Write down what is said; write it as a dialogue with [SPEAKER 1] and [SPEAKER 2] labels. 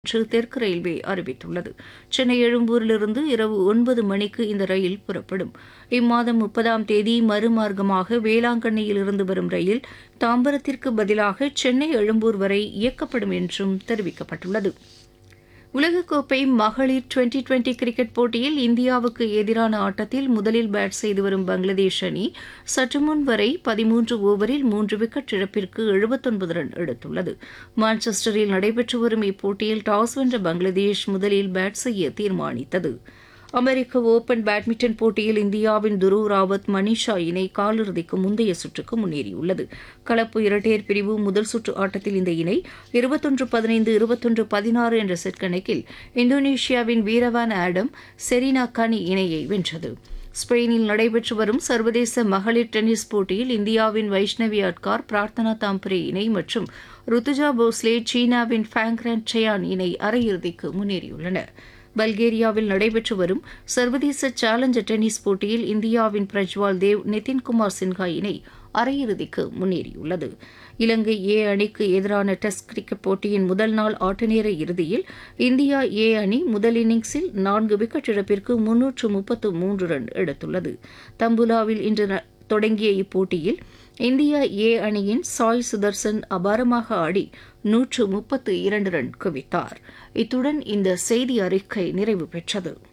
[SPEAKER 1] என்று தெற்கு ரயில்வே அறிவித்துள்ளது சென்னை எழும்பூரிலிருந்து இரவு ஒன்பது மணிக்கு இந்த ரயில் புறப்படும் இம்மாதம் முப்பதாம் தேதி மறுமார்க்கமாக வேளாங்கண்ணியில் இருந்து வரும் ரயில் தாம்பரத்திற்கு பதிலாக சென்னை எழும்பூர் வரை இயக்கப்படும் என்றும் தெரிவிக்கப்பட்டுள்ளது உலகக்கோப்பை மகளிர் டுவெண்டி டுவெண்டி கிரிக்கெட் போட்டியில் இந்தியாவுக்கு எதிரான ஆட்டத்தில் முதலில் பேட் செய்து வரும் பங்களாதேஷ் அணி சற்றுமுன் வரை பதிமூன்று ஓவரில் மூன்று விக்கெட் இழப்பிற்கு எழுபத்தொன்பது ரன் எடுத்துள்ளது மான்செஸ்டரில் நடைபெற்று வரும் இப்போட்டியில் டாஸ் வென்ற பங்களாதேஷ் முதலில் பேட் செய்ய தீர்மானித்தது அமெரிக்க ஓபன் பேட்மிண்டன் போட்டியில் இந்தியாவின் துருவ் ராவத் மனிஷா இணை காலிறுதிக்கு முந்தைய சுற்றுக்கு முன்னேறியுள்ளது கலப்பு இரட்டையர் பிரிவு முதல் சுற்று ஆட்டத்தில் இந்த இணை இருபத்தொன்று பதினைந்து இருபத்தொன்று பதினாறு என்ற செட் கணக்கில் இந்தோனேஷியாவின் வீரவான் ஆடம் செரீனா கனி இணையை வென்றது ஸ்பெயினில் நடைபெற்று வரும் சர்வதேச மகளிர் டென்னிஸ் போட்டியில் இந்தியாவின் வைஷ்ணவி அட்கார் பிரார்த்தனா தாம்பரே இணை மற்றும் ருத்துஜா போஸ்லே சீனாவின் ஃபேங்க்ரன் சயான் இணை அரையிறுதிக்கு முன்னேறியுள்ளனர் பல்கேரியாவில் நடைபெற்று வரும் சர்வதேச சேலஞ்சர் டென்னிஸ் போட்டியில் இந்தியாவின் பிரஜ்வால் தேவ் நிதின்குமார் சின்ஹா இணை அரையிறுதிக்கு முன்னேறியுள்ளது இலங்கை ஏ அணிக்கு எதிரான டெஸ்ட் கிரிக்கெட் போட்டியின் முதல் நாள் ஆட்டநேர இறுதியில் இந்தியா ஏ அணி முதல் இன்னிங்ஸில் நான்கு விக்கெட் இழப்பிற்கு முன்னூற்று முப்பத்து மூன்று ரன் எடுத்துள்ளது தம்புலாவில் இன்று தொடங்கிய இப்போட்டியில் இந்தியா ஏ அணியின் சாய் சுதர்சன் அபாரமாக ஆடி நூற்று முப்பத்து இரண்டு ரன் குவித்தார் இத்துடன் இந்த செய்தி அறிக்கை நிறைவு பெற்றது